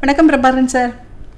வணக்கம் பிரபாகரன் சார்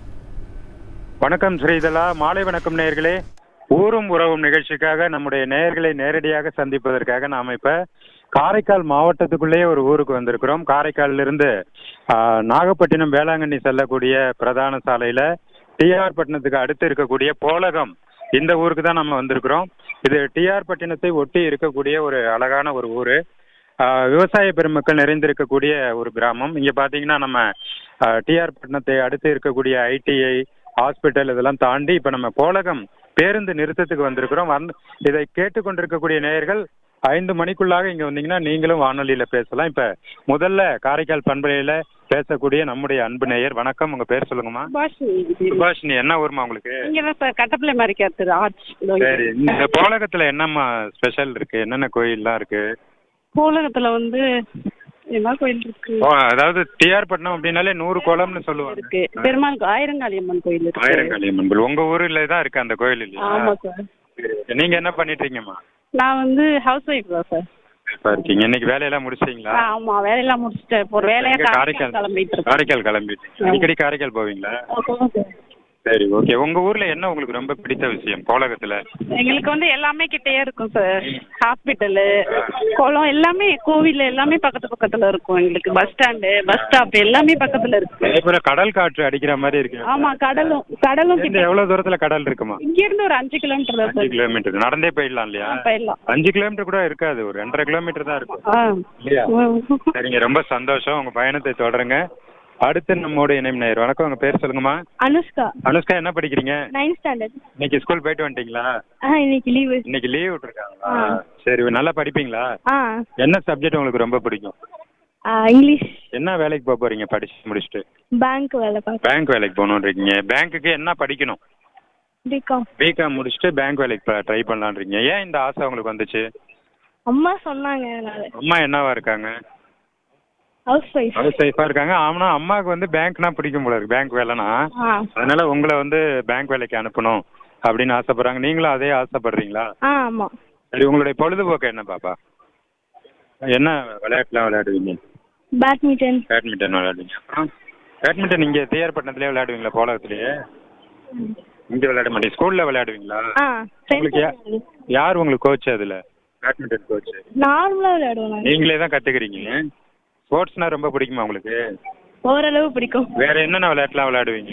வணக்கம் ஸ்ரீதலா மாலை வணக்கம் நேயர்களே ஊரும் உறவும் நிகழ்ச்சிக்காக நம்முடைய நேயர்களை நேரடியாக சந்திப்பதற்காக நாம இப்ப காரைக்கால் மாவட்டத்துக்குள்ளேயே ஒரு ஊருக்கு வந்திருக்கிறோம் காரைக்காலில் இருந்து ஆஹ், நாகப்பட்டினம் வேளாங்கண்ணி செல்லக்கூடிய பிரதான சாலையில டிஆர் பட்டினத்துக்கு அடுத்து இருக்கக்கூடிய போலகம் இந்த ஊருக்கு தான் நம்ம வந்திருக்கிறோம் இது டிஆர் பட்டினத்தை ஒட்டி இருக்கக்கூடிய ஒரு அழகான ஒரு ஊரு ஆஹ், விவசாய பெருமக்கள் நிறைந்திருக்கக்கூடிய ஒரு கிராமம் இங்க பாத்தீங்கன்னா நம்ம டிஆர் பட்டினத்தை அடுத்து இருக்கக்கூடிய ஐடிஐ ஹாஸ்பிட்டல் இதெல்லாம் தாண்டி இப்ப நம்ம போலகம் பேருந்து நிறுத்தத்துக்கு வந்திருக்கிறோம் வந்து இதை கேட்டுக்கொண்டிருக்கக்கூடிய நேயர்கள் ஐந்து மணிக்குள்ளாக இங்க வந்தீங்கன்னா நீங்களும் வானொலியில பேசலாம் இப்ப முதல்ல காரைக்கால் பண்பலையில பேசக்கூடிய நம்முடைய அன்பு நேயர் வணக்கம் உங்க பேர் சொல்லுங்கம்மா சுபாஷினி என்ன ஊர்மா உங்களுக்கு இங்க தான் சார் கட்டப்பிள்ளை மாதிரி கேட்டு ஆர்ச் சரி இந்த போலகத்துல என்னம்மா ஸ்பெஷல் இருக்கு என்னென்ன கோயில்லாம் இருக்கு பூலகத்துல வந்து என்ன கோயில் இருக்கு ஓ, அதாவது டிஆர் பட்டினம் அப்படின்னாலே நூறு குளம்னு சொல்லுவாங்க இருக்கு பெருமாள் கோ- ஆயிரங்காளி அம்மன் கோயில் இருக்கு ஆயிரங்காளி அம்மன் கோயில். உங்க ஊர்ல தான் இருக்கு அந்த கோயில் இல்லையா ஆமா சார் நீங்க என்ன பண்ணிட்டு இருக்கீங்கம்மா நான் வந்து ஹவுஸ் ஒய்ஃப் தான் சார் இப்ப இருக்கீங்க இன்னைக்கு வேலையெல்லாம் முடிச்சிட்டீங்களா ஆ, ஆமா வேலையெல்லாம் முடிச்சுட்டு இப்போ ஒரு வேலையா எங்க காரைக்கால் கிளம்பிட்டு இருக்கேன் காரைக்கால் கிளம்பிட்டு அடிக்கடி காரைக்கால் போவீங்களா ஆ, போதும் சார். சரி ஓகே உங்க ஊர்ல என்ன உங்களுக்கு ரொம்ப பிடித்த விஷயம் கோலகத்துல எங்களுக்கு வந்து எல்லாமே கிட்டேயே இருக்கும் சார் ஹாஸ்பிட்டலு குளம் எல்லாமே கோவில் எல்லாமே பக்கத்து பக்கத்துல இருக்கும் எங்களுக்கு பஸ் ஸ்டாண்டு பஸ் ஸ்டாப் எல்லாமே பக்கத்துல இருக்கு அதே போல கடல் காற்று அடிக்கிற மாதிரி இருக்கு ஆமா கடலும் கடலும் இந்த கிட்ட எவ்வளவு தூரத்துல கடல் இருக்குமா இங்க இருந்து ஒரு அஞ்சு கிலோமீட்டர் தான் அஞ்சு சார் கிலோமீட்டர் நடந்தே போயிடலாம் இல்லையா போயிடலாம் அஞ்சு கிலோமீட்டர் கூட இருக்காது ஒரு ரெண்டரை கிலோமீட்டர் தான் இருக்கும் ஆ இல்லையா ம். சரிங்க ரொம்ப சந்தோஷம் உங்க பயணத்தை தொடருங்க அடுத்து நம்மோட இணையம் நேயர் வணக்கம் உங்க பேர் சொல்லுங்கம்மா அனுஷ்கா அனுஷ்கா என்ன படிக்கிறீங்க நைன்த் ஸ்டாண்டர்ட் இன்னைக்கு ஸ்கூல் போயிட்டு வந்துட்டீங்களா ஆ இன்னைக்கு லீவு இன்னைக்கு லீவ் விட்டுருக்காங்களா சரி நல்லா படிப்பீங்களா ஆ என்ன சப்ஜெக்ட் உங்களுக்கு ரொம்ப பிடிக்கும் ஆ, இங்கிலீஷ் என்ன வேலைக்கு போக போறீங்க படிச்சு முடிச்சுட்டு பேங்க் வேலை பார்க்க பேங்க் வேலைக்கு போகணும்னு இருக்கீங்க பேங்க்குக்கு என்ன படிக்கணும் பிகாம் பிகாம் முடிச்சுட்டு பேங்க் வேலைக்கு ட்ரை பண்ணலான்னு இருக்கீங்க ஏன் இந்த ஆசை உங்களுக்கு வந்துச்சு அம்மா சொன்னாங்க அதனால அம்மா என்னவா இருக்காங்க ஹவுஸ் ஒய்ஃப் ஹவுஸ் ஒய்ஃபா இருக்காங்க ஆனா அம்மாவுக்கு வந்து பேங்க்னா பிடிக்கும் போல இருக்கு பேங்க் வேலைனா ஆ அதனால உங்களை வந்து பேங்க் வேலைக்கு அனுப்பணும் அப்படின்னு ஆசைப்படுறாங்க நீங்களும் அதே ஆசைப்படுறீங்களா ஆ ஆமாம் சரி உங்களுடைய பொழுதுபோக்கு என்ன பாப்பா என்ன விளையாட்டுலாம் விளையாடுவீங்க பேட்மிண்டன் பேட்மிண்டன் விளையாடுவீங்க அப்புறம் பேட்மிண்டன் இங்கே தேர்ப்பட்டினத்துலேயே விளையாடுவீங்களா போலகத்துலேயே இங்கே விளையாட மாட்டீங்க ஸ்கூலில் விளையாடுவீங்களா ஆ உங்களுக்கு யா- யார் உங்களுக்கு கோச் அதில் பேட்மிண்டன் கோச் நார்மலாக விளையாடுவோம் நாங்கள் நீங்களே தான் கற்றுக்கிறீங்க ஸ்போர்ட்ஸ்னால் ரொம்ப பிடிக்குமா உங்களுக்கு ஓரளவு பிடிக்கும் வேற என்னென்ன விளையாட்டுலாம் விளையாடுவீங்க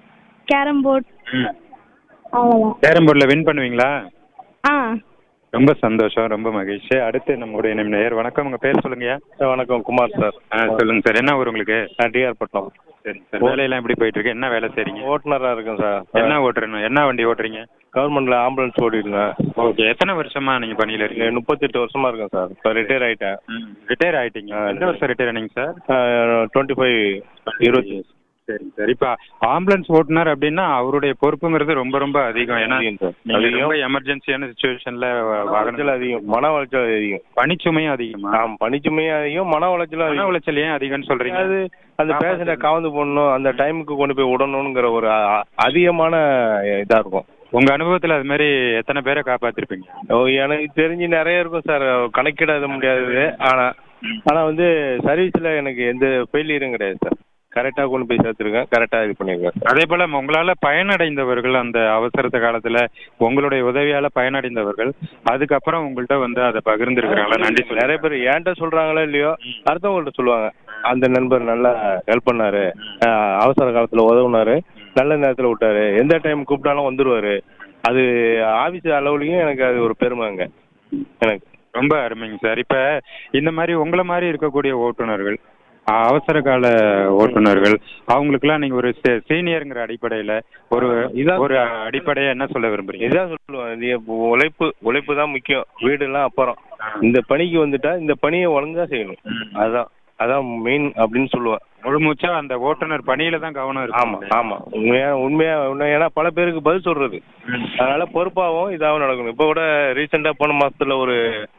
கேரம் போர்ட் ம் அவ்வளோதான் கேரம் போர்டில் வின் பண்ணுவீங்களா ஆ ரொம்ப சந்தோஷம் ரொம்ப மகிழ்ச்சி அடுத்து நம்முடைய இணையம் நேயர் வணக்கம் உங்கள் பேர் சொல்லுங்கய்யா சார் வணக்கம் குமார் சார் ஆ சொல்லுங்க சார் என்ன ஊர் உங்களுக்கு நான் டிஆர் பட்னம் சரி சார் வேலையெல்லாம் எப்படி போயிட்டு இருக்கு என்ன வேலை செய்றீங்க ஓட்டுநராக இருக்கேன் சார் என்ன ஓட்டுறணும் என்ன வண்டி ஓட்டுறீங்க கவர்மெண்ட்டில் ஆம்புலன்ஸ் ஓடிருக்கேன் ஓகே எத்தனை வருஷமா நீங்க பணியில இங்கே இருக்கீங்க முப்பத்தெட்டு வருஷமா இருக்கேன் சார் இப்போ ரிட்டையர் ஆகிட்டேன் ரிட்டையர் ஆயிட்டீங்க ஆ, எந்த வருஷம் ரிட்டையர் ஆனீங்க சார் டுவெண்ட்டி ஃபைவ் இருபத்தி சரி சார் இப்போ ஆம்புலன்ஸ் ஓட்டுனர் அப்படின்னா அவருடைய பொறுப்புங்கிறது ரொம்ப ரொம்ப அதிகம் ஏன்னா அதிகம் சார் நீங்க அதிகம் ரொம்ப எமர்ஜென்சியான சுச்சுவேஷன்ல உளைச்சல் வாகனம் அதிகம் மன உளைச்சல் அதிகம் பணிச்சுமையும் அதிகமா ஆம் பணிச்சுமையும் அதிகம் மன உளைச்சலும் மன அதிகம் உளைச்சல் ஏன் அதிகம்னு சொல்றீங்க அது அந்த பேஷண்ட்டை கவர்ந்து போடணும் அந்த டைமுக்கு கொண்டு போய் விடணுங்கிற ஒரு அ- அதிகமான இதாக இருக்கும் உங்க அனுபவத்துல அது மாதிரி எத்தனை பேரை காப்பாத்திருப்பீங்க ஓ, எனக்கு தெரிஞ்சு நிறைய இருக்கும் சார் கணக்கிட முடியாது ஆனால் ஆனால் வந்து சர்வீஸில் எனக்கு எந்த ஃபெயிலியரும் கிடையாது சார் கரெக்டாக கொண்டு போய் சேர்த்துருக்கேன் கரெக்டாக இது பண்ணியிருக்கேன் சார் அதே போல உங்களால பயனடைந்தவர்கள் அந்த அவசரத்த காலத்துல உங்களுடைய உதவியால பயனடைந்தவர்கள் அதுக்கப்புறம் உங்கள்ட்ட வந்து அதை பகிர்ந்துருக்கிறாங்களா நன்றி சொல்லி நிறைய பேர் என்கிட்ட சொல்கிறாங்களோ இல்லையோ அடுத்தவங்கள்ட்ட சொல்லுவாங்க அந்த நண்பர் நல்லா ஹெல்ப் பண்ணாரு அஹ் அவசர காலத்தில் உதவுனாரு நல்ல நேரத்தில் விட்டாரு எந்த டைம் கூப்பிட்டாலும் வந்துருவாரு அது ஆஃபீஸ் அளவுலையும் எனக்கு அது ஒரு பெருமைங்க எனக்கு ரொம்ப அருமைங்க சார் இப்ப இந்த மாதிரி உங்களை மாதிரி இருக்கக்கூடிய ஓட்டுநர்கள் அஹ், அவசர கால ஓட்டுநர்கள் அவங்களுக்குலாம் நீங்க ஒரு சீனியருங்கிற அடிப்படையில ஒரு இதான் ஒரு அடிப்படையா என்ன சொல்ல விரும்புறீங்க இதான் சொல்லுவேன் இது இப்போ உழைப்பு உழைப்பு தான் முக்கியம் வீடெல்லாம் அப்புறம் இந்த பணிக்கு வந்துட்டா இந்த பணியை ஒழுங்கா செய்யணும் அதான் அதான் மெயின் அப்படின்னு சொல்லுவேன் முழு மூச்சா அந்த ஓட்டுநர் பணியில தான் கவனம் ஆமா இருக்கு ஆமா உண்மையா உண்மையா உண்மை ஏன்னா பல பேருக்கு பதில் சொல்றது அதனால பொறுப்பாகவும் இதாகவும் நடக்கணும் இப்போ கூட ரீசெண்டா போன மாசத்துல ஒரு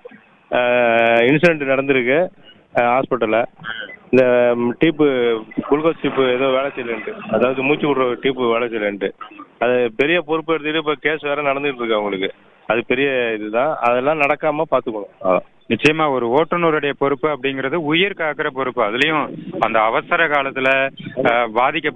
இன்சிடென்ட் நடந்திருக்கு ஹாஸ்பிட்டல்ல இந்த டீப்பு குளுக்கோஸ் டீப்பு ஏதோ வேலை செய்யலன்ட்டு அதாவது மூச்சு விடுற டீப்பு வேலை செய்யலன்ட்டு அது பெரிய பொறுப்பு எடுத்துட்டு இப்போ கேஸ் வேற நடந்துட்டு இருக்கு அவங்களுக்கு அது பெரிய இதுதான் அதெல்லாம் நடக்காம பாத்துக்கணும் அதான். நிச்சயமா ஒரு ஓட்டுநருடைய பொறுப்பு அப்படிங்கிறது உயிர் காக்கிற பொறுப்பு அதுலயும் அந்த அவசர காலத்துல அஹ், பாதிக்க